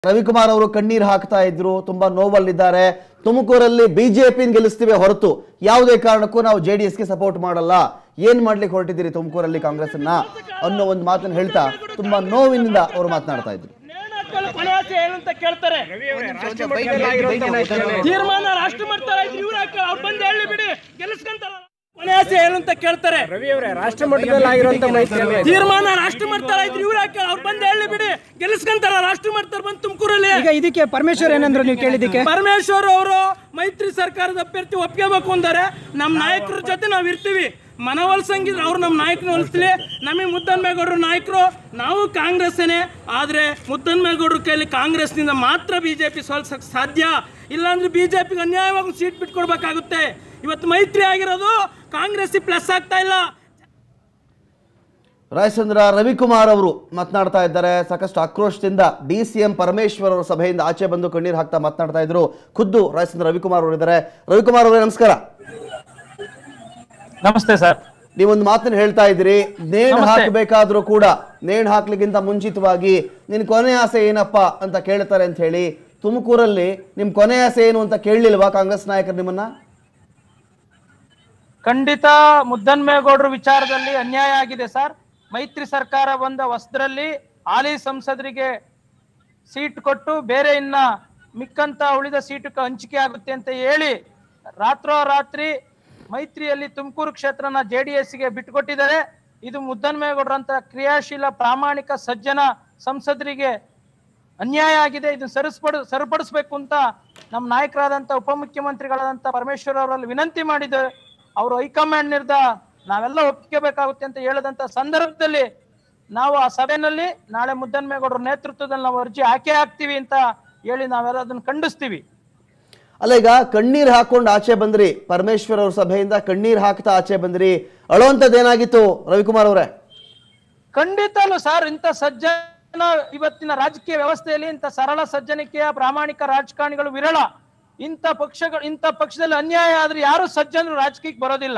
ರವಿಕುಮಾರ್ ಅವರು ಕಣ್ಣೀರು ಹಾಕ್ತಾ ಇದ್ರು ತುಂಬಾ ನೋವಲ್ಲಿದ್ದಾರೆ ತುಮಕೂರಲ್ಲಿ ಬಿಜೆಪಿ ಗೆಲ್ಲಿಸ್ತೀವಿ ಹೊರತು ಯಾವುದೇ ಕಾರಣಕ್ಕೂ ನಾವು ಜೆ ಡಿ ಎಸ್ಗೆ ಸಪೋರ್ಟ್ ಮಾಡಲ್ಲ ಏನ್ ಮಾಡ್ಲಿಕ್ಕೆ ಹೊರಟಿದ್ದೀರಿ ತುಮಕೂರಲ್ಲಿ ಕಾಂಗ್ರೆಸ್ ಅನ್ನ ಅನ್ನೋ ಒಂದು ಮಾತನ್ನ ಹೇಳ್ತಾ ತುಂಬಾ ನೋವಿನಿಂದ ಅವರು ಮಾತನಾಡ್ತಾ ಇದ್ರು ನೇಣಾಕಲು ಕೊನೆ ಆಸೆ ಏನು ಅಂತ ಕೇಳ್ತಾರೆ ತೀರ್ಮಾನ ರಾಷ್ಟ್ರ ಮಟ್ಟದಲ್ಲಿ ಆಯ್ತು ಇವ್ರು ಹಾಕ ಅವ್ರು ಬಂದು ಹೇಳಿ ಬಿಡಿ ಗೆಲ್ಲಿಸ್ಕೊಂತಾರ ಕೊನೆ ಆಸೆ ಏನು ಅಂತ ಕೇಳ್ತಾರೆ ರಾಷ್ಟ್ರ ಮಟ್ಟದಲ್ಲಿ ಆಗಿರುವಂತ ಮೈತ್ರಿ ತೀರ್ಮಾನ ರಾಷ್ಟ್ರ ಮಟ್ಟದಲ್ಲಿ ಆಯ್ತು ಇವ್ರು ಹಾಕ ಅವ್ರು ಬಂದು ಹೇಳಿ ಬಿಡಿ ಗೆಲ್ಲಿಸ್ಕೊಂತಾರ ರಾಷ್ಟ್ರ ಮಟ್ಟದಲ್ಲಿ ಬಂದು ತುಮಕೂರಲ್ಲಿ ಈಗ ಇದಕ್ಕೆ ಪರಮೇಶ್ವರ್ ಏನಂದ್ರು ನೀವು ಕೇಳಿದಕ್ಕೆ ಪರಮೇಶ್ವರ್ ಅವರು ಮೈತ್ರಿ ಸರ್ಕಾರದ ಅಭ್ಯರ್ಥಿ ಒಪ್ಕೋಬೇಕು ಅಂದರೆ ನಮ್ಮ ನಾಯಕರ ಜೊತೆ ನಾವು ಇರ್ತೀವಿ ಮನವೊಲಿಸಂಗಿದ್ರೆ ಅವ್ರು ನಮ್ಮ ನಾಯಕನ ಹೊಲಿಸ್ಲಿ ನಮಗೆ ಮುದ್ದನ್ಮೇಗೌಡರು ನಾಯಕರು ನಾವು ಕಾಂಗ್ರೆಸ್ಸೇನೆ ಆದರೆ ಮುದ್ದನ್ಮೇಗೌಡರ ಕೈಲಿ ಕಾಂಗ್ರೆಸ್ನಿಂದ ಮಾತ್ರ ಬಿ ಜೆ ಪಿ ಸೋಲ್ಸಕ್ಕೆ ಸಾಧ್ಯ ಇಲ್ಲಾಂದ್ರೆ ಬಿ ಜೆ ಪಿಗೆ ಅನ್ಯಾಯವಾಗಿ ಸೀಟ್ ಬಿಟ್ಕೊಡ್ಬೇಕಾಗುತ್ತೆ ಇವತ್ತು ಮೈತ್ರಿ ಆಗಿರೋದು ಕಾಂಗ್ರೆಸ್ ಪ್ಲಸ್ ಆಗ್ತಾ ಇಲ್ಲ ರಾಯಚಂದ್ರ ರವಿಕುಮಾರ್ ಅವರು ಮಾತನಾಡ್ತಾ ಇದ್ದಾರೆ ಸಾಕಷ್ಟು ಆಕ್ರೋಶದಿಂದ ಡಿ ಸಿ ಎಂ ಪರಮೇಶ್ವರ್ ಅವರ ಸಭೆಯಿಂದ ಆಚೆ ಬಂದು ಕಣ್ಣೀರು ಹಾಕ್ತಾ ಮಾತನಾಡ್ತಾ ಇದ್ರು ಖುದ್ದು ರಾಯಚಂದ್ರ ರವಿಕುಮಾರ್ ಅವರು ಇದ್ದಾರೆ ರವಿಕುಮಾರ್ ಅವರೇ ನಮಸ್ಕಾರ ನಮಸ್ತೆ ಸರ್ ನೀವೊಂದು ಮಾತನ್ನ ಹೇಳ್ತಾ ಇದ್ದೀರಿ ನೇಣು ಹಾಕಬೇಕಾದ್ರೂ ಕೂಡ ನೇಣು ಹಾಕ್ಲಿಕ್ಕಿಂತ ಮುಂಚಿತವಾಗಿ ನಿನ್ ಕೊನೆ ಆಸೆ ಏನಪ್ಪ ಅಂತ ಕೇಳ್ತಾರೆ ಅಂತ ಹೇಳಿ ತುಮಕೂರಲ್ಲಿ ನಿಮ್ ಕೊನೆ ಆಸೆ ಏನು ಅಂತ ಕೇಳಲಿಲ್ವಾ ಕಾಂಗ್ರೆಸ್ ನಾಯಕರು ನಿಮ್ಮನ್ನ ಖಂಡಿತ ಮುದ್ದನ್ಮೇಗೌಡರ ವಿಚಾರದಲ್ಲಿ ಅನ್ಯಾಯ ಆಗಿದೆ ಸರ್ ಮೈತ್ರಿ ಸರ್ಕಾರ ಬಂದ ಹೊಸದ್ರಲ್ಲಿ ಹಾಲಿ ಸಂಸದರಿಗೆ ಸೀಟ್ ಕೊಟ್ಟು ಬೇರೆ ಇನ್ನ ಮಿಕ್ಕಂತ ಉಳಿದ ಸೀಟಕ್ಕೆ ಹಂಚಿಕೆ ಆಗುತ್ತೆ ಅಂತ ಹೇಳಿ ರಾತ್ರೋರಾತ್ರಿ ಮೈತ್ರಿಯಲ್ಲಿ ತುಮಕೂರು ಕ್ಷೇತ್ರನ ಜೆ ಡಿ ಎಸ್ಗೆ ಬಿಟ್ಟುಕೊಟ್ಟಿದ್ದಾರೆ ಇದು ಮುದ್ದನ್ಮೇಗೌಡರಂತ ಕ್ರಿಯಾಶೀಲ ಪ್ರಾಮಾಣಿಕ ಸಜ್ಜನ ಸಂಸದರಿಗೆ ಅನ್ಯಾಯ ಆಗಿದೆ ಇದನ್ನ ಸರಿಸ್ಪಡ ಸರಿಪಡಿಸ್ಬೇಕು ಅಂತ ನಮ್ಮ ನಾಯಕರಾದಂಥ ಉಪಮುಖ್ಯಮಂತ್ರಿಗಳಾದಂಥ ಪರಮೇಶ್ವರ್ ಅವರಲ್ಲಿ ವಿನಂತಿ ಮಾಡಿದೆ ಅವರು ಹೈಕಮಾಂಡ್ ನಿರ್ಧಾರ ನಾವೆಲ್ಲ ಒಪ್ಕೋಬೇಕಾಗುತ್ತೆ ಅಂತ ಹೇಳಿದಂತ ಸಂದರ್ಭದಲ್ಲಿ ನಾವು ಆ ಸಭೆಯಲ್ಲಿ ನಾಳೆ ಮುದ್ದನ್ಮೇಗೌಡರ ನೇತೃತ್ವದಲ್ಲಿ ನಾವು ಅರ್ಜಿ ಹಾಕೇ ಹಾಕ್ತೀವಿ ಅಂತ ಹೇಳಿ ನಾವೆಲ್ಲ ಅದನ್ನ ಖಂಡಿಸ್ತೀವಿ ಅಲ್ಲ ಈಗ ಕಣ್ಣೀರ್ ಹಾಕೊಂಡು ಆಚೆ ಬಂದ್ರಿ ಪರಮೇಶ್ವರ್ ಅವ್ರ ಸಭೆಯಿಂದ ಕಣ್ಣೀರ್ ಹಾಕ್ತಾ ಆಚೆ ಬಂದ್ರಿ ಅಳುವಂಥದ್ದು ಏನಾಗಿತ್ತು ರವಿಕುಮಾರ್ ಅವರೇ ಖಂಡಿತಲು ಸರ್ ಇಂಥ ಸಜ್ಜನ ಇವತ್ತಿನ ರಾಜಕೀಯ ವ್ಯವಸ್ಥೆಯಲ್ಲಿ ಇಂಥ ಸರಳ ಸಜ್ಜನಿಕೆಯ ಪ್ರಾಮಾಣಿಕ ರಾಜಕಾರಣಿಗಳು ವಿರಳ ಇಂಥ ಪಕ್ಷಗಳು ಇಂಥ ಪಕ್ಷದಲ್ಲಿ ಅನ್ಯಾಯ ಆದ್ರೆ ಯಾರು ಸಜ್ಜನರು ರಾಜಕೀಯಕ್ಕೆ ಬರೋದಿಲ್ಲ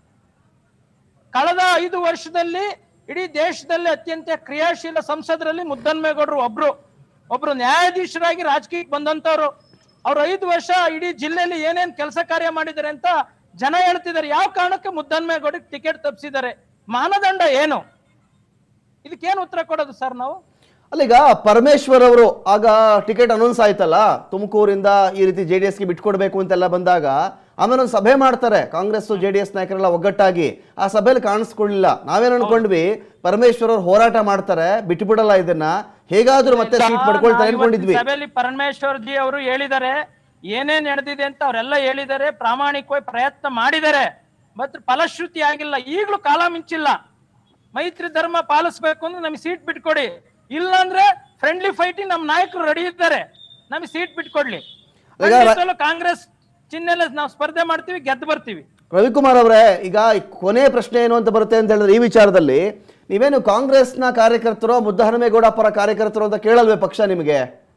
ಕಳೆದ ಐದು ವರ್ಷದಲ್ಲಿ ಇಡೀ ದೇಶದಲ್ಲಿ ಅತ್ಯಂತ ಕ್ರಿಯಾಶೀಲ ಸಂಸದರಲ್ಲಿ ಮುದ್ದನ್ಮೇಗೌಡರು ಒಬ್ರು ಒಬ್ರು ನ್ಯಾಯಾಧೀಶರಾಗಿ ರಾಜಕೀಯಕ್ಕೆ ಬಂದಂತವ್ರು ಅವ್ರು ಐದು ವರ್ಷ ಇಡೀ ಜಿಲ್ಲೆಯಲ್ಲಿ ಏನೇನ್ ಕೆಲಸ ಕಾರ್ಯ ಮಾಡಿದ್ದಾರೆ ಅಂತ ಜನ ಹೇಳ್ತಿದ್ದಾರೆ ಯಾವ ಕಾರಣಕ್ಕೆ ಮುದ್ದನ್ಮೇಗೌಡರಿಗೆ ಟಿಕೆಟ್ ತಪ್ಪಿಸಿದ್ದಾರೆ ಮಾನದಂಡ ಏನು ಇದಕ್ಕೇನು ಉತ್ತರ ಕೊಡೋದು ಸರ್ ನಾವು ಅಲ್ಲ ಈಗ ಪರಮೇಶ್ವರ್ ಅವರು ಆಗ ಟಿಕೆಟ್ ಅನೌನ್ಸ್ ಆಯ್ತಲ್ಲ ತುಮಕೂರಿಂದ ಈ ರೀತಿ ಜೆ ಡಿ ಎಸ್ಗೆ ಬಿಟ್ಕೊಡ್ಬೇಕು ಅಂತೆಲ್ಲ ಬಂದಾಗ ಆಮೇಲೆ ಒಂದು ಸಭೆ ಮಾಡ್ತಾರೆ ಕಾಂಗ್ರೆಸ್ ಜೆ ಡಿ ಎಸ್ ನಾಯಕರೆಲ್ಲ ಒಗ್ಗಟ್ಟಾಗಿ ಆ ಸಭೆಯಲ್ಲಿ ಕಾಣಿಸ್ಕೊಳ್ಳಿಲ್ಲ ನಾವೇನ್ ಅನ್ಕೊಂಡ್ವಿ ಪರಮೇಶ್ವರ್ ಅವ್ರು ಹೋರಾಟ ಮಾಡ್ತಾರೆ ಬಿಟ್ಬಿಡಲ್ಲ ಇದನ್ನ ಹೇಗಾದ್ರೂ ಮತ್ತೆ ಸೀಟ್ ಪಡ್ಕೊಳ್ತಾರೆ ಅನ್ಕೊಂಡಿದ್ವಿ ಸಭೆಯಲ್ಲಿ ಪರಮೇಶ್ವರ್ ಜಿ ಅವರು ಹೇಳಿದ್ದಾರೆ ಏನೇನ್ ನಡೆದಿದೆ ಅಂತ ಅವರೆಲ್ಲ ಹೇಳಿದ್ದಾರೆ ಪ್ರಾಮಾಣಿಕವಾಗಿ ಪ್ರಯತ್ನ ಮಾಡಿದ್ದಾರೆ ಮತ್ತೆ ಫಲಶ್ರುತಿ ಆಗಿಲ್ಲ ಈಗಲೂ ಕಾಲ ಮಿಂಚಿಲ್ಲ ಮೈತ್ರಿ ಧರ್ಮ ಪಾಲಿಸ್ಬೇಕು ಅಂದ್ರೆ ನಮಗೆ ಸೀಟ್ ಬಿಟ್ಕೊಡಿ ಇಲ್ಲಾಂದ್ರೆ ಫ್ರೆಂಡ್ಲಿ ಫೈಟಿಂಗ್ ನಮ್ಮ ನಾಯಕರು ರೆಡಿ ಇದ್ದಾರೆ ನಮಗೆ ಸೀಟ್ ಬಿಟ್ಕೊಡ್ಲಿ ಈಗ ರ- ಖಂಡಿತವಾಗ್ಲೂ ಕಾಂಗ್ರೆಸ್ ಚಿಹ್ನೆಲ್ಲ ನಾವು ಸ್ಪರ್ಧೆ ಮಾಡ್ತೀವಿ ಗೆದ್ದು ಬರ್ತೀವಿ ರವಿಕುಮಾರ್ ಅವರೇ ಈಗ ಈ ಕೊನೆ ಪ್ರಶ್ನೆ ಏನು ಅಂತ ಬರುತ್ತೆ ಅಂತ ಹೇಳಿದ್ರೆ ಈ ವಿಚಾರದಲ್ಲಿ ನೀವೇನು ಕಾಂಗ್ರೆಸ್ನ ಕಾರ್ಯಕರ್ತರೋ ಮುದ್ದಹನುಮೇಗೌಡ ಪರ ಕಾರ್ಯಕರ್ತರು ಅಂತ ಕೇಳಲ್ವೇ ಪಕ್ಷ ನಿಮಗೆ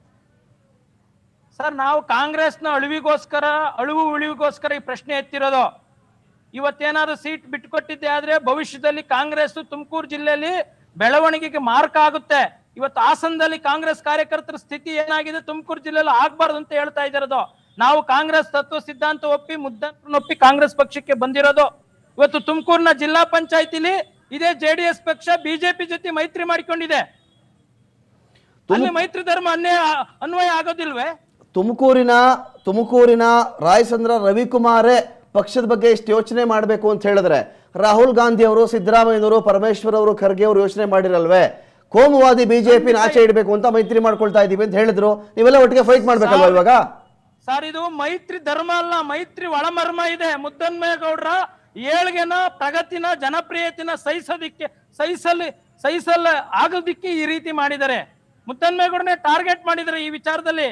ಸರ್ ನಾವು ಕಾಂಗ್ರೆಸ್ನ ಅಳಿವಿಗೋಸ್ಕರ ಅಳಿವು ಉಳಿವಿಗೋಸ್ಕರ ಈ ಪ್ರಶ್ನೆ ಎತ್ತಿರೋದು ಇವತ್ತೇನಾದ್ರು ಸೀಟ್ ಬಿಟ್ಟುಕೊಟ್ಟಿದ್ದೆ ಆದ್ರೆ ಭವಿಷ್ಯದಲ್ಲಿ ಕಾಂಗ್ರೆಸ್ ತುಮಕೂರು ಜಿಲ್ಲೆಯಲ್ಲಿ ಬೆಳವಣಿಗೆಗೆ ಮಾರ್ಕ ಆಗುತ್ತೆ ಇವತ್ತು ಹಾಸನದಲ್ಲಿ ಕಾಂಗ್ರೆಸ್ ಕಾರ್ಯಕರ್ತರ ಸ್ಥಿತಿ ಏನಾಗಿದೆ ತುಮಕೂರು ಜಿಲ್ಲೆಯಲ್ಲಿ ಆಗ್ಬಾರ್ದು ಅಂತ ಹೇಳ್ತಾ ಇದಿರೋದು ನಾವು ಕಾಂಗ್ರೆಸ್ ತತ್ವ ಸಿದ್ಧಾಂತ ಒಪ್ಪಿ ಮುದ್ದನ್ನು ಒಪ್ಪಿ ಕಾಂಗ್ರೆಸ್ ಪಕ್ಷಕ್ಕೆ ಬಂದಿರೋದು ಇವತ್ತು ತುಮಕೂರಿನ ಜಿಲ್ಲಾ ಪಂಚಾಯತಿಲಿ ಇದೇ ಜೆಡಿಎಸ್ ಪಕ್ಷ ಬಿಜೆಪಿ ಜೊತೆ ಮೈತ್ರಿ ಮಾಡಿಕೊಂಡಿದೆ ಅಲ್ಲಿ ಮೈತ್ರಿ ಧರ್ಮ ಅನ್ಯಾಯ ಅನ್ವಯ ಆಗೋದಿಲ್ವೇ ತುಮಕೂರಿನ ತುಮಕೂರಿನ ರಾಯಚಂದ್ರ ರವಿಕುಮಾರೇ ಪಕ್ಷದ ಬಗ್ಗೆ ಇಷ್ಟು ಯೋಚನೆ ಮಾಡಬೇಕು ಅಂತ ಹೇಳಿದ್ರೆ ರಾಹುಲ್ ಗಾಂಧಿ ಅವರು ಸಿದ್ದರಾಮಯ್ಯನವರು ಪರಮೇಶ್ವರ್ ಅವರು ಖರ್ಗೆ ಅವರು ಯೋಚನೆ ಮಾಡಿರಲ್ವೇ ಕೋಮುವಾದಿ ಬಿಜೆಪಿ ಆಚೆ ಇಡಬೇಕು ಅಂತ ಮೈತ್ರಿ ಮಾಡ್ಕೊಳ್ತಾ ಇದೀವಿ ಅಂತ ಹೇಳಿದ್ರು ನೀವೆಲ್ಲ ಒಟ್ಟಿಗೆ ಫೈಟ್ ಮಾಡ್ಬೇಕಲ್ವಾ ಇವಾಗ ಸರ್ ಇದು ಮೈತ್ರಿ ಧರ್ಮ ಅಲ್ಲ ಮೈತ್ರಿ ಒಳಮರ್ಮ ಇದೆ ಮುದ್ದನ್ಮೇಗೌಡ್ರ ಏಳ್ಗೆನ ಪ್ರಗತಿನ ಜನಪ್ರಿಯತೆನ ಸಹಿಸೋದಿಕ್ಕೆ ಸಹಿಸಲು ಸಹಿಸಲ್ ಆಗೋದಿಕ್ಕೆ ಈ ರೀತಿ ಮಾಡಿದ್ದಾರೆ ಮುದ್ದನ್ಮೇಗೌಡನೇ ಟಾರ್ಗೆಟ್ ಮಾಡಿದ್ದಾರೆ ಈ ವಿಚಾರದಲ್ಲಿ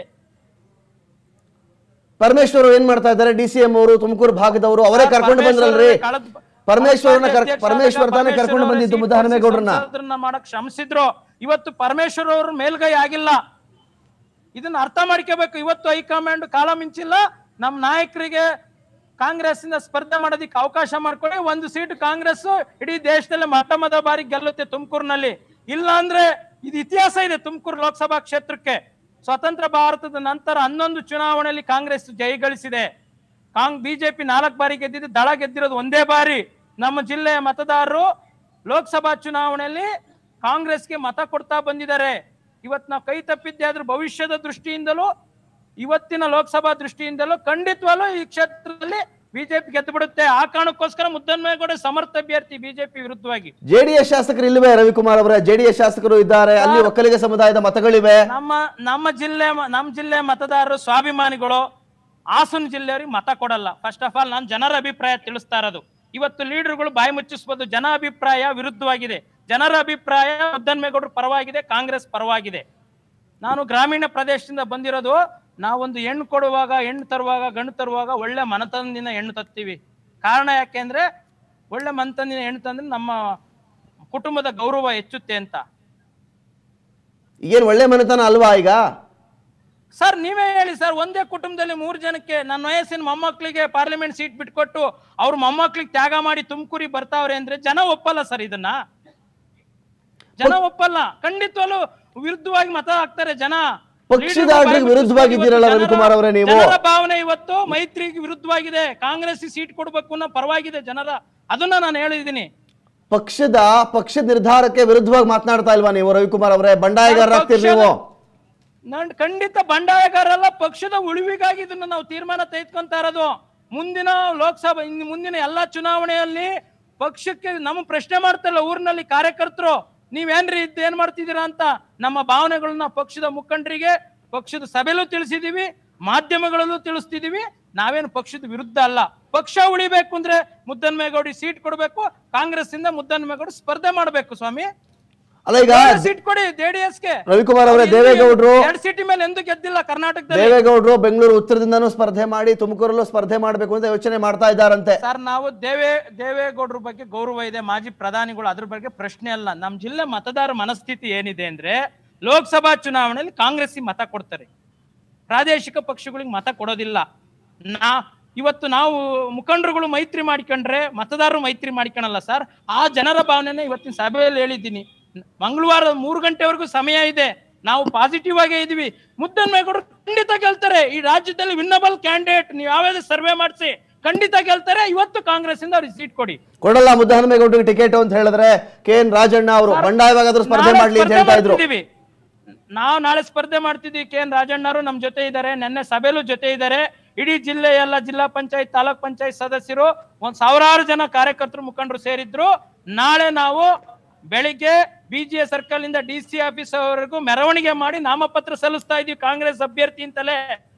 ಪರಮೇಶ್ವರ್ ಅವ್ರು ಏನ್ ಮಾಡ್ತಾ ಇದ್ದಾರೆ ಡಿ ಸಿ ಎಂ ಅವರು ತುಮಕೂರು ಭಾಗದವರು ಅವರೇ ಕರ್ಕೊಂಡು ಬಂದ್ರಲ್ರಿ ಕಳೆದ- ಪರಮೇಶ್ವರನ ಕರ್- ಅಧ್ಯಕ್ಷ ಪರಮೇಶ್ವರ್ ತಾನೇ ಪರಮೇಶ್ವರ್ ಕರ್ಕೊಂಡು ಅವರೇ ಬಂದಿದ್ದು ಸೀಟ್ ಮುದ್ದಹನುಮೇಗೌಡರನ್ನ ಸಂಸದರನ್ನ ಮಾಡಕ್ ಶ್ರಮಿಸಿದ್ರು ಇವತ್ತು ಪರಮೇಶ್ವರ್ ಅವರು ಮೇಲ್ಗೈ ಆಗಿಲ್ಲ ಇದನ್ನ ಅರ್ಥ ಮಾಡ್ಕೋಬೇಕು ಇವತ್ತು ಹೈಕಮಾಂಡ್ ಕಾಲ ಮಿಂಚಿಲ್ಲ ನಮ್ಮ ನಾಯಕರಿಗೆ ಕಾಂಗ್ರೆಸ್ ಇಂದ ಸ್ಪರ್ಧೆ ಮಾಡೋದಕ್ಕೆ ಅವಕಾಶ ಮಾಡ್ಕೊಡಿ ಒಂದು ಸೀಟ್ ಕಾಂಗ್ರೆಸ್ ಇಡೀ ದೇಶದಲ್ಲಿ ಮೊಟ್ಟ ಮೊದಲ ಬಾರಿ ಗೆಲ್ಲುತ್ತೆ ತುಮಕೂರಿನಲ್ಲಿ ಇಲ್ಲ ಅಂದ್ರೆ ಇದು ಇತಿಹಾಸ ಇದೆ ತುಮಕೂರು ಲೋಕಸಭಾ ಕ್ಷೇತ್ರಕ್ಕೆ ಸ್ವತಂತ್ರ ಭಾರತದ ನಂತರ ಹನ್ನೊಂದು ಚುನಾವಣೆಯಲ್ಲಿ ಕಾಂಗ್ರೆಸ್ ಜಯಗಳಿಸಿದೆ ಕಾಂಗ್ ಬಿಜೆಪಿ ನಾಲ್ಕು ಬಾರಿ ಗೆದ್ದಿದ್ದು ದಳ ಗೆದ್ದಿರೋದು ಒಂದೇ ಬಾರಿ ನಮ್ಮ ಜಿಲ್ಲೆಯ ಮತದಾರರು ಲೋಕಸಭಾ ಚುನಾವಣೆಯಲ್ಲಿ ಕಾಂಗ್ರೆಸ್ಗೆ ಮತ ಕೊಡ್ತಾ ಬಂದಿದ್ದಾರೆ ಇವತ್ತು ನಾವು ಕೈ ತಪ್ಪಿದ್ದೆ ಆದ್ರೂ ಭವಿಷ್ಯದ ದೃಷ್ಟಿಯಿಂದಲೂ ಇವತ್ತಿನ ಲೋಕಸಭಾ ದೃಷ್ಟಿಯಿಂದಲೂ ಖಂಡಿತವಾಗ್ಲೂ ಈ ಕ್ಷೇತ್ರದಲ್ಲಿ ಬಿಜೆಪಿ ಗೆದ್ದು ಬಿಡುತ್ತೆ ಆ ಕಾರಣಕ್ಕೋಸ್ಕರ ಮುದ್ದನ್ಮೇಗೌಡ ಸಮರ್ಥ ಅಭ್ಯರ್ಥಿ ಬಿಜೆಪಿ ವಿರುದ್ಧವಾಗಿ ಜೆಡಿಎಸ್ ಶಾಸಕರು ಇಲ್ವೇ ರವಿಕುಮಾರ್ ಅವರೇ ಜೆಡಿಎಸ್ ಶಾಸಕರು ಇದ್ದಾರೆ ಅಲ್ಲಿ ಒಕ್ಕಲಿಗ ಸಮುದಾಯದ ಮತಗಳಿವೆ ನಮ್ಮ ನಮ್ಮ ಜಿಲ್ಲೆ ನಮ್ಮ ಜಿಲ್ಲೆ ಮತದಾರರು ಸ್ವಾಭಿಮಾನಿಗಳು ಹಾಸನ ಜಿಲ್ಲೆಯವ್ರಿಗೆ ಮತ ಕೊಡಲ್ಲ ಫಸ್ಟ್ ಆಫ್ ಆಲ್ ನಾನು ಜನರ ಅಭಿಪ್ರಾಯ ತಿಳಿಸ್ತಾ ಇರೋದು ಇವತ್ತು ಲೀಡರ್ಗಳು ಬಾಯಿ ಮುಚ್ಚಿಸ್ಬೋದು ಜನ ಅಭಿಪ್ರಾಯ ವಿರುದ್ಧವಾಗಿದೆ ಜನರ ಅಭಿಪ್ರಾಯ ಮುದ್ದನ್ಮೇಗೌಡರು ಪರವಾಗಿದೆ ಕಾಂಗ್ರೆಸ್ ಪರವಾಗಿದೆ ನಾನು ಗ್ರಾಮೀಣ ಪ್ರದೇಶದಿಂದ ಬಂದಿರೋದು ನಾವೊಂದು ಹೆಣ್ಣು ಕೊಡುವಾಗ ಹೆಣ್ಣು ತರುವಾಗ ಗಂಡು ತರುವಾಗ ಒಳ್ಳೆ ಮನತನದಿಂದ ಹೆಣ್ಣು ತತ್ತೀವಿ ಕಾರಣ ಯಾಕೆಂದ್ರೆ ಒಳ್ಳೆ ಮನತನದಿಂದ ಹೆಣ್ಣು ತಂದ್ರೆ ನಮ್ಮ ಕುಟುಂಬದ ಗೌರವ ಹೆಚ್ಚುತ್ತೆ ಅಂತ ಏನ್ ಒಳ್ಳೆ ಮನೆತನ ಅಲ್ವಾ ಈಗ ಸರ್ ನೀವೇ ಹೇಳಿ ಸರ್ ಒಂದೇ ಕುಟುಂಬದಲ್ಲಿ ಮೂರು ಜನಕ್ಕೆ ನನ್ನ ವಯಸ್ಸಿನ ಮೊಮ್ಮಕ್ಕಳಿಗೆ ಪಾರ್ಲಿಮೆಂಟ್ ಸೀಟ್ ಬಿಟ್ಕೊಟ್ಟು ಅವ್ರ ಮೊಮ್ಮಕ್ಕಳಿಗೆ ತ್ಯಾಗ ಮಾಡಿ ತುಮಕೂರಿಗೆ ಬರ್ತಾವ್ರೆ ಅಂದ್ರೆ ಜನ ಒಪ್ಪಲ್ಲ ಸರ್ ಇದನ್ನ ಜನ ಒಪ್ಪಲ್ಲ ಖಂಡಿತವಾಗ್ಲು ವಿರುದ್ಧವಾಗಿ ಮತ ಹಾಕ್ತಾರೆ ಜನ ಪಕ್ಷದ ಲೀಡರ್ಗಳು ಆಳ್ವಿಕೆಗೆ ಬಾಯಿ ವಿರುದ್ಧವಾಗಿದ್ದೀರಲ್ಲ ಮುಚ್ಚಿಸ್ಕೊಂಡು ರವಿಕುಮಾರ್ ಅವರೇ ನೀವು. ಜನರ ಭಾವನೆ ಇವತ್ತು ಮೈತ್ರಿಗೆ ವಿರುದ್ಧವಾಗಿದೆ ಕಾಂಗ್ರೆಸ್ ಸೀಟ್ ಕೊಡ್ಬೇಕು ಅನ್ನೋ ಪರವಾಗಿದೆ ಜನರ ಅದನ್ನ ನಾನು ಹೇಳಿದ್ದೀನಿ ಪಕ್ಷದ ಪಕ್ಷದ ನಿರ್ಧಾರಕ್ಕೆ ವಿರುದ್ಧವಾಗಿ ಮಾತನಾಡ್ತಾ ಇಲ್ವಾ ನೀವು ರವಿಕುಮಾರ್ ಅವರೇ ಬಂಡಾಯಗಾರರಾಗ್ತೀರಿ ನೀವು ನಾನ್ ಖಂಡಿತ ಬಂಡಾಯಗಾರಲ್ಲ ಪಕ್ಷದ ಉಳಿವಿಗಾಗಿ ಇದನ್ನ ನಾವು ತೀರ್ಮಾನ ತೆಗೆದುಕೊಂತ ಇರೋದು ಮುಂದಿನ ಲೋಕಸಭಾ ಇನ್ನು ಮುಂದಿನ ಎಲ್ಲಾ ಚುನಾವಣೆಯಲ್ಲಿ ಪಕ್ಷಕ್ಕೆ ನಮ್ಮ ಪ್ರಶ್ನೆ ಮಾಡ್ತಾರಲ್ಲ ಊರಿನಲ್ಲಿ ಕಾರ್ಯಕರ್ತರು ನೀವೇನ್ರಿ ಇದ್ದು ಏನ್ ಮಾಡ್ತಿದ್ದೀರಾ ಅಂತ ನಮ್ಮ ಭಾವನೆಗಳನ್ನ ಪಕ್ಷದ ಮುಖಂಡರಿಗೆ ಪಕ್ಷದ ಸಭೆಯಲ್ಲೂ ತಿಳಿಸಿದೀವಿ ಮಾಧ್ಯಮಗಳಲ್ಲೂ ತಿಳಿಸ್ತಿದೀವಿ ನಾವೇನು ಪಕ್ಷದ ವಿರುದ್ಧ ಅಲ್ಲ ಪಕ್ಷ ಉಳಿಬೇಕು ಅಂದ್ರೆ ಮುದ್ದನ್ಮೇಗೌಡಿ ಸೀಟ್ ಕೊಡಬೇಕು ಕಾಂಗ್ರೆಸ್ ಇಂದ ಮುದ್ದನ್ಮೇಗೌಡ ಸ್ಪರ್ಧೆ ಮಾಡಬೇಕು ಸ್ವಾಮಿ ಅಲ್ಲ ಈಗ ಸೀಟ್ ಕೊಡಿ ಜೆಡಿಎಸ್ಗೆ ರವಿಕುಮಾರ್ ಅವರೇ ದೇವೇಗೌಡರು ಎರಡು ಸೀಟಿ ಮೇಲೆ ಎಂದು ಗೆದ್ದಿಲ್ಲ ಕರ್ನಾಟಕದಲ್ಲಿ ದೇವೇಗೌಡರು ಬೆಂಗಳೂರು ಉತ್ತರದಿಂದನೂ ಸ್ಪರ್ಧೆ ಮಾಡಿ ತುಮಕೂರಲ್ಲೂ ಸ್ಪರ್ಧೆ ಮಾಡಬೇಕು ಅಂತ ಯೋಚನೆ ಮಾಡ್ತಾ ಇದ್ದಾರಂತೆ ಸರ್ ನಾವು ದೇವೇ ದೇವೇಗೌಡರ ಬಗ್ಗೆ ಗೌರವ ಇದೆ ಮಾಜಿ ಪ್ರಧಾನಿಗಳು ಅದ್ರ ಬಗ್ಗೆ ಪ್ರಶ್ನೆ ಅಲ್ಲ ನಮ್ಮ ಜಿಲ್ಲೆ ಮತದಾರ ಮನಸ್ಥಿತಿ ಏನಿದೆ ಅಂದ್ರೆ ಲೋಕಸಭಾ ಚುನಾವಣೆಯಲ್ಲಿ ಕಾಂಗ್ರೆಸ್ ಮತ ಕೊಡ್ತಾರೆ ಪ್ರಾದೇಶಿಕ ಪಕ್ಷಗಳಿಗೆ ಮತ ಕೊಡೋದಿಲ್ಲ ನಾ ಇವತ್ತು ನಾವು ಮುಖಂಡರುಗಳು ಮೈತ್ರಿ ಮಾಡ್ಕೊಂಡ್ರೆ ಮತದಾರರು ಮೈತ್ರಿ ಮಾಡ್ಕೊಳಲ್ಲ ಸರ್ ಆ ಜನರ ಭಾವನೆನ ಇವತ್ತಿನ ಸಭೆಯಲ್ಲಿ ಹೇಳಿದ್ದೀನಿ ಮಂಗಳವಾರ ಮೂರು ಗಂಟೆವರೆಗೂ ಸಮಯ ಇದೆ ನಾವು ಪಾಸಿಟಿವ್ ಆಗೇ ಇದೀವಿ ಮುದ್ದನ್ಮೇಗೌಡರು ಖಂಡಿತ ಗೆಲ್ತಾರೆ ಈ ರಾಜ್ಯದಲ್ಲಿ ವಿನ್ನಬಲ್ ಕ್ಯಾಂಡಿಡೇಟ್ ನೀವು ಯಾವ್ಯಾವ ಸರ್ವೆ ಮಾಡಿಸಿ ಖಂಡಿತ ಗೆಲ್ತಾರೆ ಇವತ್ತು ಕಾಂಗ್ರೆಸ್ ಇಂದ ಅವ್ರಿಗೆ ಸೀಟ್ ಕೊಡಿ ಕೊಡಲ್ಲ ಮುದ್ದಹನುಮೇಗೌಡರಿಗೆ ಟಿಕೆಟ್ ಅಂತ ಹೇಳಿದ್ರೆ ಕೆ ಎನ್ ರಾಜಣ್ಣ ಅವರು ಬಂಡಾಯವಾಗಾದ್ರೂ ಸ್ಪರ್ಧೆ ನಾಳೆ ಮಾಡ್ಲಿ ಅಂತ ಸ್ಪರ್ಧೆ ಹೇಳ್ತಾ ಇದ್ರು ಮಾಡ್ತಿದೀವಿ. ನಾವು ನಾಳೆ ಸ್ಪರ್ಧೆ ಮಾಡ್ತಿದ್ದೀವಿ ಕೆ ಎನ್ ರಾಜಣ್ಣರು ನಮ್ ಜೊತೆ ಇದ್ದಾರೆ ನೆನ್ನೆ ಸಭೆಲೂ ಜೊತೆ ಇದ್ದಾರೆ ಇಡೀ ಜಿಲ್ಲೆ ಎಲ್ಲ ಜಿಲ್ಲಾ ಪಂಚಾಯತ್ ತಾಲೂಕ್ ಪಂಚಾಯತ್ ಸದಸ್ಯರು ಒಂದ್ ಸಾವಿರಾರು ಜನ ಕಾರ್ಯಕರ್ತರು ಮುಖಂಡರು ಸೇರಿದ್ರು ನಾಳೆ ನಾವು ಬೆಳಿಗ್ಗೆ ಬಿಜಿಎ ಸರ್ಕಲ್ ಇಂದ ಡಿ ಸಿ ಆಫೀಸ್ ವರೆಗೂ ಮೆರವಣಿಗೆ ಮಾಡಿ ನಾಮಪತ್ರ ಸಲ್ಲಿಸ್ತಾ ಇದೀವಿ ಕಾಂಗ್ರೆಸ್ ಅಭ್ಯರ್ಥಿ ಅಂತಲೇ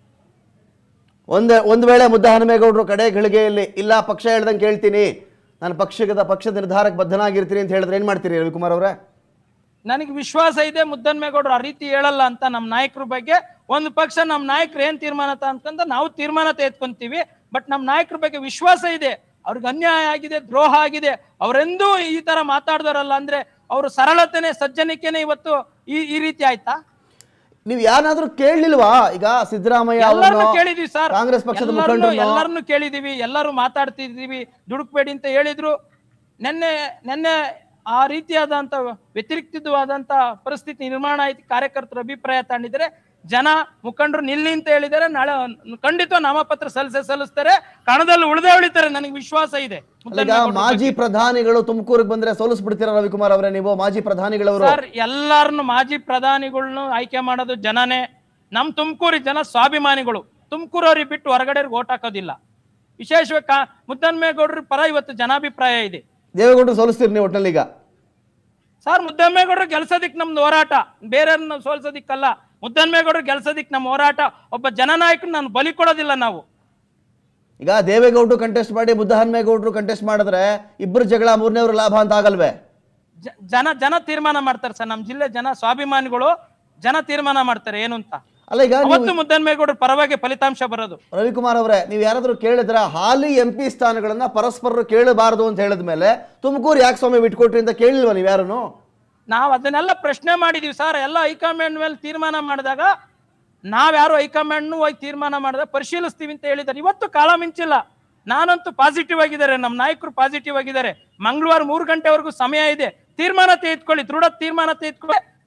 ಒಂದ್ ಒಂದ್ ವೇಳೆ ಮುದ್ದಹನುಮೇಗೌಡರು ಕಡೆ ಗಳಿಗೆಯಲ್ಲಿ ಇಲ್ಲ ಪಕ್ಷ ಹೇಳ್ದಂಗೆ ಕೇಳ್ತೀನಿ ನಾನು ಪಕ್ಷದ ಪಕ್ಷದ ನಿರ್ಧಾರಕ್ಕೆ ಬದ್ಧನಾಗಿರ್ತೀನಿ ಅಂತ ಹೇಳಿದ್ರೆ ಏನ್ ಮಾಡ್ತೀರಿ ರವಿಕುಮಾರ್ ಅವರೇ ನನಗೆ ವಿಶ್ವಾಸ ಇದೆ ಮುದ್ದನ್ಮೇಗೌಡರು ಆ ರೀತಿ ಹೇಳಲ್ಲ ಅಂತ ನಮ್ಮ ನಾಯಕರ ಬಗ್ಗೆ ಒಂದು ಪಕ್ಷ ನಮ್ಮ ನಾಯಕರು ಏನ್ ತೀರ್ಮಾನ ಅನ್ಕೊಂತ ನಾವು ತೀರ್ಮಾನ ತೆಗೆದುಕೊಂತೀವಿ ಬಟ್ ನಮ್ಮ ನಾಯಕರ ಬಗ್ಗೆ ವಿಶ್ವಾಸ ಇದೆ ಅವ್ರಿಗೆ ಅನ್ಯಾಯ ಆಗಿದೆ ದ್ರೋಹ ಆಗಿದೆ ಅವರೆಂದೂ ಈ ತರ ಮಾತಾಡ್ದವ್ರಲ್ಲ ಅಂದ್ರೆ ಅವರು ಸರಳತೆನೆ ಸಜ್ಜನಿಕೆನೆ ಇವತ್ತು ಈ ಈ ರೀತಿ ಆಯ್ತಾ ನೀವು ಯಾರಾದ್ರೂ ಕೇಳಲಿಲ್ವಾ ಈಗ ಸಿದ್ದರಾಮಯ್ಯ ಎಲ್ಲರನ್ನು ಅವರನ್ನು ಕೇಳಿದೀವಿ ಸರ್ ಕಾಂಗ್ರೆಸ್ ಪಕ್ಷದ ಎಲ್ಲರನ್ನು ಮುಖಂಡರನ್ನು ಎಲ್ಲರನ್ನು ಕೇಳಿದೀವಿ ಎಲ್ಲರೂ ಮಾತಾಡ್ತಿದೀವಿ ದುಡುಕ್ಬೇಡಿ ಅಂತ ಹೇಳಿದ್ರು ನೆನ್ನೆ ನೆನ್ನೆ ಆ ರೀತಿಯಾದಂತ ವ್ಯತಿರಿಕ್ತವಾದಂತ ಪರಿಸ್ಥಿತಿ ನಿರ್ಮಾಣ ಆಯ್ತು ಕಾರ್ಯಕರ್ತರ ಅಭಿಪ್ರಾಯ ತಗೊಂಡಿದ್ರೆ ಜನ ಮುಖಂಡರು ನಿಲ್ಲಿ ಅಂತ ಹೇಳಿದ್ದಾರೆ ನಾಳೆ ಖಂಡಿತ ನಾಮಪತ್ರ ಸಲ್ಲಿಸೇ ಸಲ್ಲಿಸ್ತಾರೆ ಕಣದಲ್ಲಿ ಉಳಿದೇ ಉಳಿತಾರೆ ನನಗೆ ವಿಶ್ವಾಸ ಇದೆ ಈಗ ಮಾಜಿ ಪ್ರಧಾನಿಗಳು ತುಮಕೂರಿಗೆ ಬಂದ್ರೆ ಸೋಲಿಸ್ಬಿಡ್ತೀರಾ ರವಿಕುಮಾರ್ ಅವರೇ ನೀವು ಮಾಜಿ ಪ್ರಧಾನಿಗಳವರು ಸರ್ ಎಲ್ಲಾರನ್ನು ಮಾಜಿ ಪ್ರಧಾನಿಗಳನ್ನ ಆಯ್ಕೆ ಮಾಡೋದು ಜನನೇ ನಮ್ ತುಮಕೂರಿ ಜನ ಸ್ವಾಭಿಮಾನಿಗಳು ತುಮಕೂರವ್ರಿಗೆ ಬಿಟ್ಟು ಹೊರಗಡೆ ಓಟ್ ಹಾಕೋದಿಲ್ಲ ವಿಶೇಷವಾಗಿ ಕಾ- ಮುದ್ದನ್ಮೇಗೌಡ್ರ ಪರ ಇವತ್ತು ಜನಾಭಿಪ್ರಾಯ ಇದೆ ದೇವೇಗೌಡರು ಸೋಲಿಸ್ತೀರಿ ನೀವು ಒಟ್ಟಿನಲ್ಲಿ ಈಗ ಸರ್ ಮುದ್ದನ್ಮೇಗೌಡರು ಗೆಲ್ಸೋದಿಕ್ ನಮ್ದು ಹೋರಾಟ ಬೇರೆಯವ್ರನ್ನ ಸೋಲ್ಸೋದಿಕ್ಕಲ್ಲ ಮುದ್ದನ್ಮೇಗೌಡರು ಗೆಲ್ಸೋದಿಕ್ ನಮ್ಮ ಹೋರಾಟ ಒಬ್ಬ ಜನನಾಯಕನ ನಾನು ಬಲಿ ಕೊಡೋದಿಲ್ಲ ನಾವು ಈಗ ದೇವೇಗೌಡರು ಕಂಟೆಸ್ಟ್ ಮಾಡಿ ಮುದ್ದಹನುಮೇಗೌಡರು ಕಂಟೆಸ್ಟ್ ಮಾಡಿದ್ರೆ ಇಬ್ಬರು ಜಗಳ ಮೂರನೇವ್ರ ಲಾಭ ಅಂತ ಆಗಲ್ವೇ ಜ- ಜನ ಜನ ತೀರ್ಮಾನ ಮಾಡ್ತಾರೆ ಸರ್ ನಮ್ಮ ಜಿಲ್ಲೆ ಜನ ಸ್ವಾಭಿಮಾನಿಗಳು ಜನ ತೀರ್ಮಾನ ಮಾಡ್ತಾರೆ ಏನು ಅಂತ ಅಲ್ಲ ಈಗ ನೀವು ಅವತ್ತು ಮುದ್ದನ್ಮೇಗೌಡರು ಪರವಾಗಿ ಫಲಿತಾಂಶ ಬರೋದು ರವಿಕುಮಾರ್ ಅವರೇ ನೀವು ಯಾರಾದ್ರೂ ಕೇಳಿದ್ರ ಹಾಲಿ ಎಂ ಪಿ ಸ್ಥಾನಗಳನ್ನ ಪರಸ್ಪರರು ಕೇಳಬಾರದು ಅಂತ ಹೇಳಿದ ಮೇಲೆ ತುಮಕೂರು ಯಾಕೆ ಸ್ವಾಮಿ ಬಿಟ್ಕೊಟ್ರಿ ಅಂತ ಕೇಳಿಲ್ವಾ ನೀವು ಯಾರನ್ನು ನಾವು ಅದನ್ನೆಲ್ಲ ಪ್ರಶ್ನೆ ಮಾಡಿದೀವಿ ಸರ್ ಎಲ್ಲ ಹೈಕಮಾಂಡ್ ಮೇಲೆ ತೀರ್ಮಾನ ಮಾಡಿದಾಗ ನಾವ್ಯಾರು ಹೈಕಮಾಂಡ್ ಹೋಗಿ ತೀರ್ಮಾನ ಮಾಡಿದಾಗ ಪರಿಶೀಲಿಸ್ತೀವಿ ಅಂತ ಹೇಳಿದ್ದಾರೆ ಇವತ್ತು ಕಾಲ ಮಿಂಚಿಲ್ಲ ನಾನಂತೂ ಪಾಸಿಟಿವ್ ಆಗಿದ್ದಾರೆ ನಮ್ಮ ನಾಯಕರು ಪಾಸಿಟಿವ್ ಆಗಿದ್ದಾರೆ ಮಂಗಳವಾರ ಮೂರು ಗಂಟೆವರೆಗೂ ಸಮಯ ಇದೆ ತೀರ್ಮಾನ ತೆಗೆದುಕೊಳ್ಳಿ ದೃಢ ತೀರ್ಮಾನ ತೆಗೆದುಕೊಳ್ಳಿ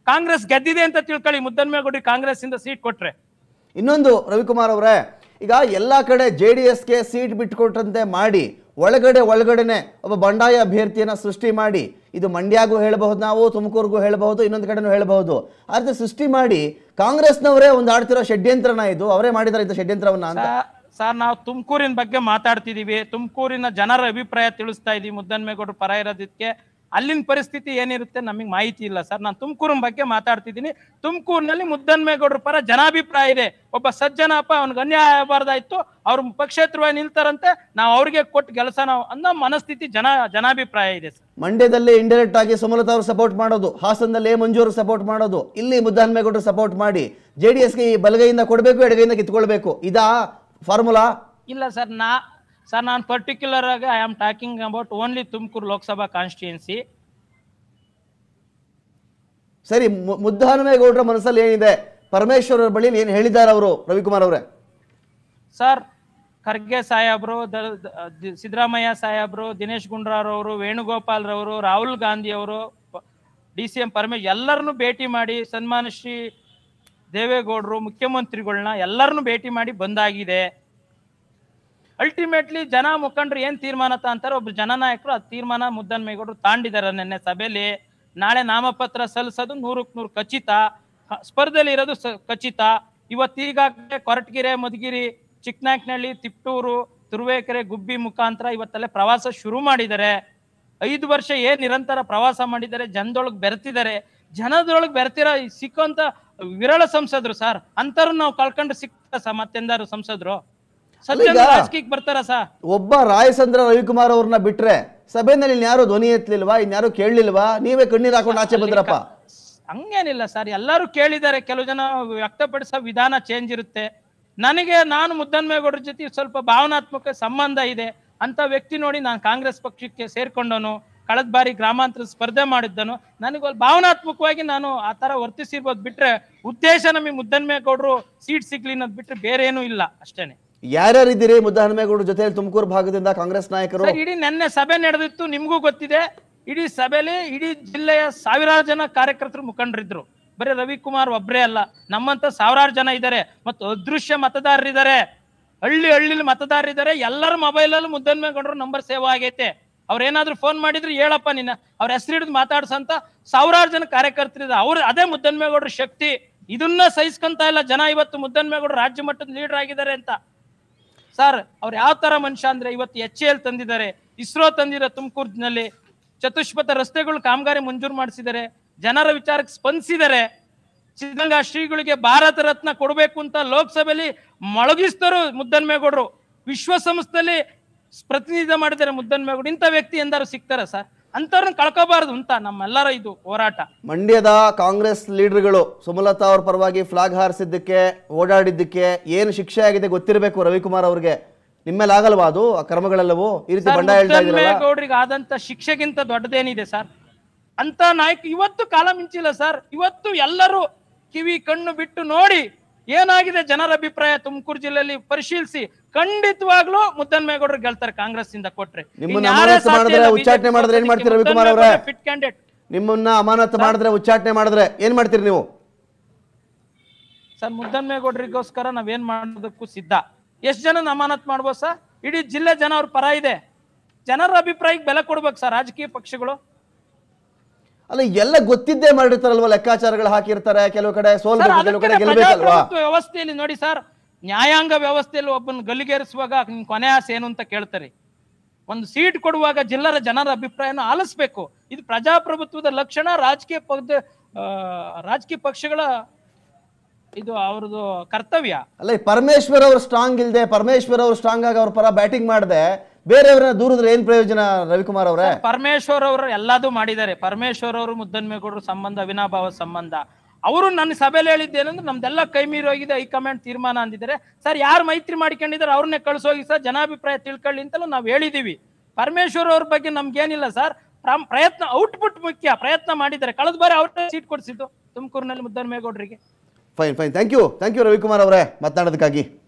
ಕಾಂಗ್ರೆಸ್ ಗೆದ್ದಿದೆ ಅಂತ ತಿಳ್ಕೊಳ್ಳಿ ಮುದ್ದನ್ಮೇಗೌಡರಿಗೆ ಕಾಂಗ್ರೆಸ್ ಇಂದ ಸೀಟ್ ಕೊಟ್ರೆ ಇನ್ನೊಂದು ರವಿಕುಮಾರ್ ಅವರೇ ಈಗ ಎಲ್ಲ ಕಡೆ ಜೆ ಡಿ ಎಸ್ಗೆ ಸೀಟ್ ಬಿಟ್ಕೊಟ್ಟಂತೆ ಮಾಡಿ ಒಳಗಡೆ ಒಳಗಡೆನೆ ಒಬ್ಬ ಬಂಡಾಯ ಅಭ್ಯರ್ಥಿಯನ್ನ ಸೃಷ್ಟಿ ಮಾಡಿ ಇದು ಮಂಡ್ಯಗೂ ಹೇಳಬಹುದು ನಾವು ತುಮಕೂರಿಗೂ ಹೇಳಬಹುದು ಇನ್ನೊಂದು ಕಡೆನೂ ಹೇಳಬಹುದು ಆ ರೀತಿ ಸೃಷ್ಟಿ ಮಾಡಿ ಕಾಂಗ್ರೆಸ್ನವರೇ ಒಂದು ಆಡ್ತಿರೋ ಷಡ್ಯಂತ್ರನ ಇದು ಅವರೇ ಮಾಡಿದ್ದಾರೆ ಇಂಥ ಷಡ್ಯಂತ್ರವನ್ನ ಅಂತ ಸರ್ ನಾವು ತುಮಕೂರಿನ ಬಗ್ಗೆ ಮಾತಾಡ್ತಿದೀವಿ ತುಮಕೂರಿನ ಜನರ ಅಭಿಪ್ರಾಯ ತಿಳಿಸ್ತಾ ಇದೀವಿ ಮುದ್ದನ್ಮೇಗೌಡರು ಪರ ಇರೋದಕ್ಕೆ ಅಲ್ಲಿನ ಪರಿಸ್ಥಿತಿ ಏನಿರುತ್ತೆ ನಮಗೆ ಮಾಹಿತಿ ಇಲ್ಲ ಸರ್ ನಾನು ತುಮಕೂರಿನ ಬಗ್ಗೆ ಮಾತಾಡ್ತಿದ್ದೀನಿ ತುಮಕೂರಿನಲ್ಲಿ ಮುದ್ದನ್ಮೇಗೌಡರ ಪರ ಜನಾಭಿಪ್ರಾಯ ಇದೆ ಒಬ್ಬ ಸಜ್ಜನಪ್ಪ ಅವ್ನಿಗೆ ಅನ್ಯಾಯ ಆಗಬಾರ್ದಾಯ್ತು ಅವ್ರ ಪಕ್ಷೇತರವಾಗಿ ನಿಲ್ತಾರಂತೆ ನಾವು ಅವ್ರಿಗೆ ಕೊಟ್ಟು ಕೆಲಸ ನಾವು ಅನ್ನೋ ಮನಸ್ಥಿತಿ ಜನ ಜನಾಭಿಪ್ರಾಯ ಇದೆ ಸರ್ ಮಂಡ್ಯದಲ್ಲಿ ಇಂಡೈರೆಕ್ಟ್ ಆಗಿ ಸುಮಲತಾ ಅವರು ಸಪೋರ್ಟ್ ಮಾಡೋದು ಹಾಸನದಲ್ಲಿ ಎ ಮಂಜೂರು ಸಪೋರ್ಟ್ ಮಾಡೋದು ಇಲ್ಲಿ ಮುದ್ದಹನ್ಮೇಗೌಡರು ಸಪೋರ್ಟ್ ಮಾಡಿ ಜೆ ಡಿ ಎಸ್ಗೆ ಈ ಬಲಗೈಯಿಂದ ಕೊಡಬೇಕು ಎಡಗೈಯಿಂದ ಕಿತ್ಕೊಳ್ಬೇಕು ಇದಾ ಫಾರ್ಮುಲಾ ಇಲ್ಲ ಸರ್ ನಾ ಸರ್ ನಾನು ಪರ್ಟಿಕ್ಯುಲರ್ ಆಗಿ I am talking about only Tumakuru Lok Sabha constituency ಸರಿ ಮು- ಮುದ್ದಹನುಮೇಗೌಡರ ಮನಸ್ಸಲ್ಲಿ ಏನಿದೆ ಪರಮೇಶ್ವರ್ ಅವ್ರ ಬಳಿ ಏನು ಹೇಳಿದ್ದಾರೆ ಅವರು ರವಿಕುಮಾರ್ ಅವರೇ ಸರ್ ಖರ್ಗೆ ಸಾಹೇಬ್ರು ದ- ದ- ದಿ- ಸಿದ್ದರಾಮಯ್ಯ ಸಾಹೇಬ್ರು ದಿನೇಶ್ ಗುಂಡೂರಾವ್ರವರು ವೇಣುಗೋಪಾಲ್ ರವರು ರಾಹುಲ್ ಗಾಂಧಿ ಅವರು ಡಿ ಸಿ ಎಂ ಪರಮೇಶ್ ಎಲ್ಲರನ್ನು ಭೇಟಿ ಮಾಡಿ ಸನ್ಮಾನ ಶ್ರೀ ದೇವೇಗೌಡರು ಮುಖ್ಯಮಂತ್ರಿಗಳನ್ನ ಎಲ್ಲರನ್ನು ಭೇಟಿ ಮಾಡಿ ಬಂದಾಗಿದೆ ಅಲ್ಟಿಮೇಟ್ಲಿ ಜನ ಮುಖಂಡರು ಏನ್ ತೀರ್ಮಾನ ಅಂತಾರೆ ಒಬ್ರು ಜನನಾಯಕರು ಆ ತೀರ್ಮಾನ ಮುದ್ದನ್ಮೇಗೌಡರು ತಾಂಡಿದ್ದಾರೆ ನಿನ್ನೆ ಸಭೆಯಲ್ಲಿ ನಾಳೆ ನಾಮಪತ್ರ ಸಲ್ಲಿಸೋದು ನೂರಕ್ಕೆ ನೂರು ಖಚಿತ ಹ- ಸ್ಪರ್ಧೆಯಲ್ಲಿ ಇರೋದು ಸ- ಖಚಿತ ಇವತ್ತೀಗಾಗಲೇ ಕೊರಟಗೆರೆ ಮಧುಗಿರಿ ಚಿಕ್ಕನಾಯಕನಹಳ್ಳಿ ತಿಪ್ಟೂರು ತುರುವೇಕೆರೆ ಗುಬ್ಬಿ ಮುಖಾಂತರ ಇವತ್ತಲ್ಲೇ ಪ್ರವಾಸ ಶುರು ಮಾಡಿದ್ದಾರೆ ಐದು ವರ್ಷ ಏನ್ ನಿರಂತರ ಪ್ರವಾಸ ಮಾಡಿದ್ದಾರೆ ಜನದೊಳಗೆ ಬೆರೆತಿದ್ದಾರೆ ಜನದೊಳಗೆ ಬೆರೆತಿರೋ ಈ ಸಿಕ್ಕುವಂತ ವಿರಳ ಸಂಸದರು ಸರ್ ಅಂತವ್ರು ನಾವು ಕಳ್ಕೊಂಡು ಸಿಕ್ತ ಸ ಮತ್ತೆಂದಾರು ಸಂಸದರು ಸಜ್ಜನ ಈಗ- ರಾಜಕೀಯಕ್ಕೆ ಬರ್ತಾರ ಸಾ ಒಬ್ಬ ರಾಯಚಂದ್ರ ರವಿಕುಮಾರ್ ಅವ್ರನ್ನ ಬಿಟ್ರೆ ಸಭೆಯಲ್ಲಿ ಇನ್ಯಾರು ಧ್ವನಿ ಎತ್ತಲಿಲ್ವಾ ಇನ್ಯಾರು ಕೇಳಲಿಲ್ವಾ ನೀವೇ ಕಣ್ಣೀರ್ ಹಾಕೊಂಡು ಆಚೆ ಬಂದ್ರಪ್ಪ ಹಂಗೇನಿಲ್ಲ ಸರ್ ಎಲ್ಲರೂ ಕೇಳಿದ್ದಾರೆ ಕೆಲವು ಜನ ವ್ಯಕ್ತಪಡಿಸೋ ವಿಧಾನ ಚೇಂಜ್ ಇರುತ್ತೆ ನನಗೆ ನಾನು ಮುದ್ದನ್ಮೇಗೌಡರ ಜೊತೆ ಸ್ವಲ್ಪ ಭಾವನಾತ್ಮಕ ಸಂಬಂಧ ಇದೆ ಅಂತ ವ್ಯಕ್ತಿ ನೋಡಿ ನಾನು ಕಾಂಗ್ರೆಸ್ ಪಕ್ಷಕ್ಕೆ ಸೇರ್ಕೊಂಡವನು ಕಳೆದ ಬಾರಿ ಗ್ರಾಮಾಂತರ ಸ್ಪರ್ಧೆ ಮಾಡಿದ್ದನು ನನಗೆ ಅಲ್ಲಿ ಭಾವನಾತ್ಮಕವಾಗಿ ನಾನು ಆ ತರ ವರ್ತಿಸಿರ್ಬೋದು ಬಿಟ್ರೆ ಉದ್ದೇಶ ನಮಗೆ ಮುದ್ದನ್ಮೇಗೌಡರು ಸೀಟ್ ಸಿಗ್ಲಿ ಅನ್ನೋದು ಬಿಟ್ರೆ ಬೇರೆ ಏನೂ ಇಲ್ಲ ಅಷ್ಟೇನೆ ಯಾರ್ಯಾರಿದ್ದೀರಿ ಮುದ್ದಹನುಮೇಗೌಡರ ಜೊತೆ ತುಮಕೂರು ಭಾಗದಿಂದ ಕಾಂಗ್ರೆಸ್ ನಾಯಕರು ಸರ್ ಇಡೀ ನೆನ್ನೆ ಸಭೆ ನಡೆದಿತ್ತು ನಿಮ್ಗೂ ಗೊತ್ತಿದೆ ಇಡೀ ಸಭೆಯಲ್ಲಿ ಇಡೀ ಜಿಲ್ಲೆಯ ಸಾವಿರಾರು ಜನ ಕಾರ್ಯಕರ್ತರು ಮುಖಂಡರಿದ್ರು ಬರೀ ರವಿಕುಮಾರ್ ಒಬ್ರೇ ಅಲ್ಲ ನಮ್ಮಂತ ಸಾವಿರಾರು ಜನ ಇದ್ದಾರೆ ಮತ್ತು ಅದೃಶ್ಯ ಮತದಾರರಿದ್ದಾರೆ ಹಳ್ಳಿ ಹಳ್ಳಿಲಿ ಮತದಾರರಿದ್ದಾರೆ ಎಲ್ಲರ ಮೊಬೈಲಲ್ಲೂ ಮುದ್ದನ್ಮೇಗೌಡರು ನಂಬರ್ ಸೇವ್ ಆಗೈತೆ ಅವ್ರೇನಾದ್ರೂ ಫೋನ್ ಮಾಡಿದ್ರು ಹೇಳಪ್ಪ ನಿನ್ನ ಅವ್ರ ಹೆಸರು ಹಿಡಿದು ಮಾತಾಡ್ಸಂತ ಸಾವಿರಾರು ಜನ ಕಾರ್ಯಕರ್ತರಿದ್ದಾರೆ ಅವ್ರು ಅದೇ ಮುದ್ದನ್ಮೇಗೌಡರ ಶಕ್ತಿ ಇದನ್ನ ಸಹಿಸ್ಕೊಂತ ಇಲ್ಲ ಜನ ಇವತ್ತು ಮುದ್ದನ್ಮೇಗೌಡರು ರಾಜ್ಯ ಮಟ್ಟದ ಲೀಡರ್ ಆಗಿದ್ದಾರೆ ಅಂತ ಸರ್ ಅವ್ರು ಯಾವ ತರ ಮನುಷ್ಯ ಅಂದ್ರೆ ಇವತ್ತು ಎಚ್ ಎಲ್ ತಂದಿದ್ದಾರೆ ಇಸ್ರೋ ತಂದಿರೋ ತುಮಕೂರಿನಲ್ಲಿ ಚತುಷ್ಪಥ ರಸ್ತೆಗಳು ಕಾಮಗಾರಿ ಮಂಜೂರು ಮಾಡಿಸಿದ್ದಾರೆ ಜನರ ವಿಚಾರಕ್ಕೆ ಸ್ಪಂದಿಸಿದ್ದಾರೆ ಸಿದ್ಧಗಂಗಾ ಶ್ರೀಗಳಿಗೆ ಭಾರತ ರತ್ನ ಕೊಡಬೇಕು ಅಂತ ಲೋಕಸಭೆಯಲ್ಲಿ ಮೊಳಗಿಸ್ತರು ಮುದ್ದನ್ಮೇಗೌಡರು ವಿಶ್ವಸಂಸ್ಥೆಯಲ್ಲಿ ಪ್ರತಿನಿಧಿತ್ವ ಮಾಡಿದ್ದಾರೆ ಮುದ್ದನ್ಮೇಗೌಡರು ಇಂಥ ವ್ಯಕ್ತಿ ಎಂದಾರು ಸಿಗ್ತಾರ ಸರ್ ಅಂಥವ್ರನ್ನ ಕಳ್ಕೋಬಾರದು ಅಂತ ನಮ್ಮೆಲ್ಲರ ಇದು ಹೋರಾಟ ಮಂಡ್ಯದ ಕಾಂಗ್ರೆಸ್ ಲೀಡರ್ಗಳು ಸುಮಲತಾ ಅವ್ರ ಪರವಾಗಿ ಫ್ಲಾಗ್ ಹಾರಿಸಿದ್ದಕ್ಕೆ ಓಡಾಡಿದ್ದಕ್ಕೆ ಏನು ಶಿಕ್ಷೆ ಆಗಿದೆ ಗೊತ್ತಿರಬೇಕು ರವಿಕುಮಾರ್ ಅವ್ರಿಗೆ ನಿಮ್ಮೇಲೆ ಆಗಲ್ವಾ ಅದು ಆ ಕ್ರಮಗಳೆಲ್ಲವೂ ಈ ರೀತಿ ಬಂಡ ಹೇಳ್ತಾ ಇದ್ದೀರಲ್ಲ ಮುದ್ದನ್ಮೇಗೌಡರಿಗೆ ಆದಂತ ಶಿಕ್ಷೆಗಿಂತ ದೊಡ್ಡದೇನಿದೆ ಸರ್ ಅಂತ ನಾಯಕ ಇವತ್ತು ಕಾಲ ಮಿಂಚಿಲ್ಲ ಸರ್ ಇವತ್ತು ಎಲ್ಲರೂ ಕಿವಿ ಕಣ್ಣು ಬಿಟ್ಟು ನೋಡಿ ಏನಾಗಿದೆ ಜನರ ಅಭಿಪ್ರಾಯ ತುಮಕೂರು ಜಿಲ್ಲೆಯಲ್ಲಿ ಪರಿಶೀಲಿಸಿ ಖಂಡಿತವಾಗ್ಲೂ ಮುದ್ದನ್ಮೇಗೌಡರು ಗೆಲ್ತಾರೆ ಕಾಂಗ್ರೆಸ್ ಇಂದ ಕೊಟ್ರೆ ನಿಮ್ಮನ್ನ ಅಮಾನತು ಮಾಡಿದ್ರೆ, ಉಚ್ಚಾಟನೆ ಮಾಡಿದ್ರೆ ಏನ್ ಮಾಡ್ತೀರಾ ರವಿಕುಮಾರ್ ಅವ್ರೆ? ಫಿಟ್ ಕ್ಯಾಂಡಿಡೇಟ್ ನಿಮ್ಮನ್ನ ಅಮಾನತು ಮಾಡಿದ್ರೆ ಉಚ್ಚಾಟನೆ ಮಾಡಿದ್ರೆ ಏನ್ ಮಾಡ್ತೀರಿ ನೀವು ಸರ್ ಮುದ್ದನ್ಮೇಗೌಡರಿಗೋಸ್ಕರ ನಾವೇನ್ ಮಾಡೋದಕ್ಕೂ ಸಿದ್ಧ ಎಷ್ಟು ಜನ ಅಮಾನತ್ ಮಾಡ್ಬೋದು ಸರ್ ಇಡೀ ಜಿಲ್ಲೆ ಜನ ಅವ್ರ ಪರ ಇದೆ ಜನರ ಅಭಿಪ್ರಾಯಕ್ಕೆ ಬೆಲೆ ಕೊಡ್ಬೇಕು ಸರ್ ರಾಜಕೀಯ ಪಕ್ಷಗಳು ಅಲ್ಲ ಎಲ್ಲ ಗೊತ್ತಿದ್ದೇ ಮಾಡಿರ್ತಾರಲ್ವಾ ಲೆಕ್ಕಾಚಾರಗಳು ಹಾಕಿರ್ತಾರೆ ಕೆಲವು ಕಡೆ ಸರ್, ಸೋಲ್ಬೇಕು ಕೆಲವು ಕಡೆ ಅದಕ್ಕೆ ಗೆಲ್ಬೇಕಲ್ವಾ ಪ್ರಜಾಪ್ರಭುತ್ವ ವ್ಯವಸ್ಥೆಯಲ್ಲಿ ನೋಡಿ ಸರ್ ನ್ಯಾಯಾಂಗ ವ್ಯವಸ್ಥೆಯಲ್ಲಿ ಒಬ್ಬನ ಗಲ್ಲಿಗೇರಿಸುವಾಗ ನಿನ್ ಕೊನೆ ಆಸೆ ಏನು ಅಂತ ಕೇಳ್ತಾರೆ ಒಂದು ಸೀಟ್ ಕೊಡುವಾಗ ಜಿಲ್ಲರ ಜನರ ಅಭಿಪ್ರಾಯನ ಆಲಿಸ್ಬೇಕು ಇದು ಪ್ರಜಾಪ್ರಭುತ್ವದ ಲಕ್ಷಣ ರಾಜಕೀಯ ಪಕ್ಷ ಆ, ರಾಜಕೀಯ ಪಕ್ಷಗಳ ಇದು ಅವ್ರದ್ದು ಕರ್ತವ್ಯ ಅಲ್ಲ ಈ ಪರಮೇಶ್ವರ್ ಅವ್ರು ಸ್ಟ್ರಾಂಗ್ ಇಲ್ದೆ ಪರಮೇಶ್ವರ್ ಅವ್ರು ಸ್ಟ್ರಾಂಗ್ ಆಗಿ ಅವ್ರ ಪರ ಬ್ಯಾಟಿಂಗ್ ಮಾಡದೆ ಬೇರೆಯವ್ರನ್ನ ದೂರಿದ್ರೆ ಏನ್ ಪ್ರಯೋಜನ ರವಿಕುಮಾರ್ ಅವರೇ ಪರಮೇಶ್ವರ್ ಅವರು ಎಲ್ಲದೂ ಮಾಡಿದ್ದಾರೆ ಪರಮೇಶ್ವರ್ ಅವರು ಮುದ್ದನ್ಮೇಗೌಡರು ಸಂಬಂಧ ಅವಿನಾಭಾವ ಸಂಬಂಧ ಅವರು ನನ್ನ ಸಭೆಯಲ್ಲಿ ಹೇಳಿದ್ದೇನೆಂದ್ರೆ ನಮ್ದೆಲ್ಲ ಕೈ ಮೀರಿ ಹೋಗಿದೆ ಹೈಕಮಾಂಡ್ ತೀರ್ಮಾನ ಅಂದಿದ್ದಾರೆ ಸರ್ ಯಾರು ಮೈತ್ರಿ ಮಾಡ್ಕೊಂಡಿದ್ದಾರೆ ಅವ್ರನ್ನೇ ಕಳ್ಸೋಗಿ ಸರ್ ಜನಾಭಿಪ್ರಾಯ ತಿಳ್ಕೊಳ್ಳಿ ಅಂತಲೂ ನಾವು ಹೇಳಿದೀವಿ ಪರಮೇಶ್ವರ್ ಅವ್ರ ಬಗ್ಗೆ ನಮ್ಗೇನಿಲ್ಲ ಸರ್ ಪ್ರಾಮ್- ಪ್ರಯತ್ನ ಔಟ್ಪುಟ್ ಮುಖ್ಯ ಪ್ರಯತ್ನ ಮಾಡಿದ್ದಾರೆ ಕಳೆದ ಬಾರಿ ಅವ್ರೇ ಸೀಟ್ ಕೊಡಿಸಿದ್ದು ತುಮಕೂರಿನಲ್ಲಿ ಮುದ್ದನ್ಮೇಗೌಡರಿಗೆ fine fine thank you thank you Ravikumar ಅವರೇ ಮಾತನಾಡೋದಕ್ಕಾಗಿ